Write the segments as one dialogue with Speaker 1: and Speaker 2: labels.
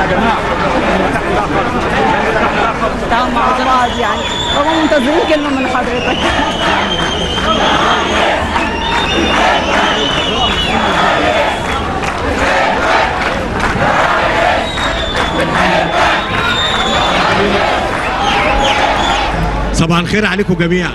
Speaker 1: تعاون مع الزراعة يعني هم منتظرين كلمة من حضرتك
Speaker 2: صباح الخير عليكم جميعا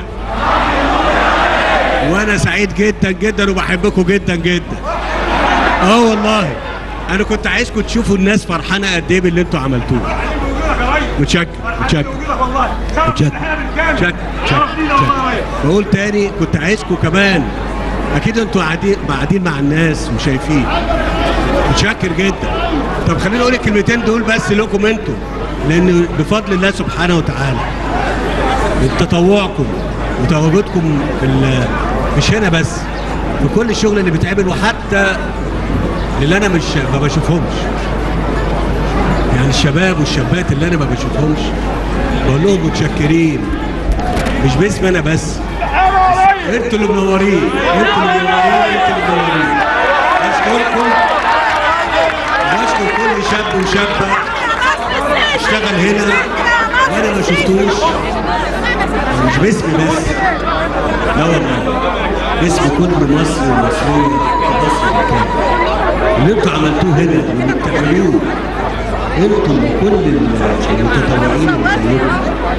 Speaker 2: وانا سعيد جدا جدا وبحبكم جدا جدا اه والله انا كنت عايزكم تشوفوا الناس فرحانه قد ايه باللي انتوا عملتوه متشكر متشكر متشكر متشكر متشكر بقول تاني كنت عايزكم كمان اكيد انتوا قاعدين قاعدين مع الناس وشايفين متشكر جدا طب خليني اقول الكلمتين دول بس لكم انتوا لان بفضل الله سبحانه وتعالى بتطوعكم وتواجدكم في ال- مش هنا بس في كل الشغل اللي بيتعمل وحتى اللي انا مش ما بشوفهمش يعني الشباب والشابات اللي انا ما بشوفهمش بقول لهم متشكرين مش باسمي انا بس انتوا اللي منورين انتوا اللي منورين انتوا اللي منورين بشكركم بشكر كل شاب وشابه اشتغل هنا وانا ما شفتوش مش باسمي بس لا والله باسم كل مصري ومصريه في مصر مكان اللي انتوا عملتوه هنا واللي بتعملوه انتوا وكل المتطوعين اللي زيكم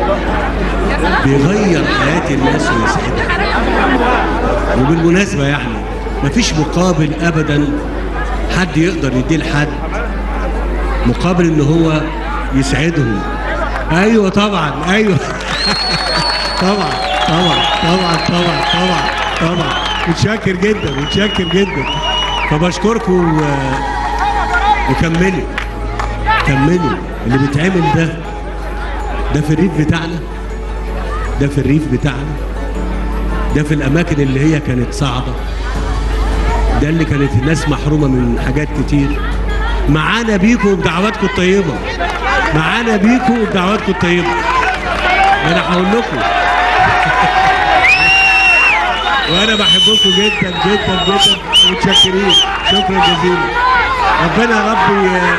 Speaker 2: بيغير حياه الناس ويسعدها وبالمناسبه يعني مفيش مقابل ابدا حد يقدر يديه لحد مقابل ان هو يسعدهم ايوه طبعا ايوه طبعا طبعا طبعا طبعا طبعا طبعا متشكر جدا متشكر جدا فبشكركم و... وكملوا كملوا اللي بيتعمل ده ده في الريف بتاعنا ده في الريف بتاعنا ده في الاماكن اللي هي كانت صعبه ده اللي كانت الناس محرومه من حاجات كتير معانا بيكم وبدعواتكم الطيبه معانا بيكم وبدعواتكم الطيبه انا هقول لكم وانا بحبكم جدا جدا جدا متشكرين شكرا جزيلا ربنا يا رب ي-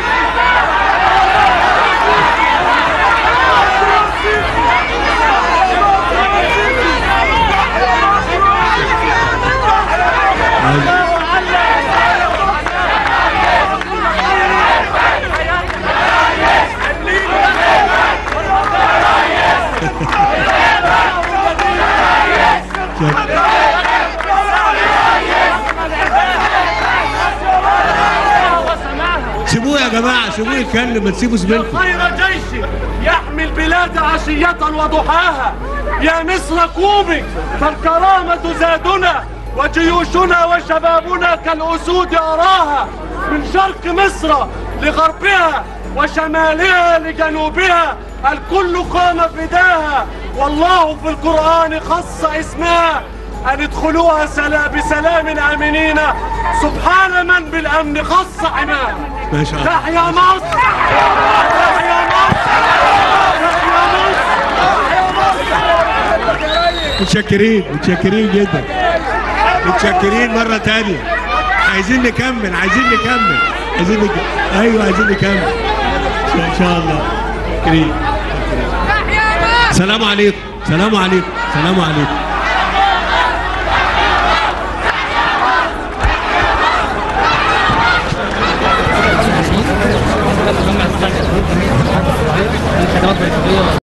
Speaker 2: سيبوه يا جماعه سيبوه يتكلم ما تسيبوا زميلكم
Speaker 3: خير جيش يحمي البلاد عشية وضحاها يا مصر قومي فالكرامة زادنا وجيوشنا وشبابنا كالأسود أراها من شرق مصر لغربها وشمالها لجنوبها الكل قام فداها والله في القرآن خص اسمها أن ادخلوها سلا بسلام آمنين سبحان من بالأمن خص حماها
Speaker 2: ما شاء الله
Speaker 3: تحيا مصر تحيا مصر تحيا مصر
Speaker 2: متشكرين متشكرين جدا متشكرين مرة تانية عايزين نكمل عايزين نكمل عايزين نكمل ايوه عايزين نكمل ان شاء الله متشكرين سلام عليكم سلام عليكم سلام عليكم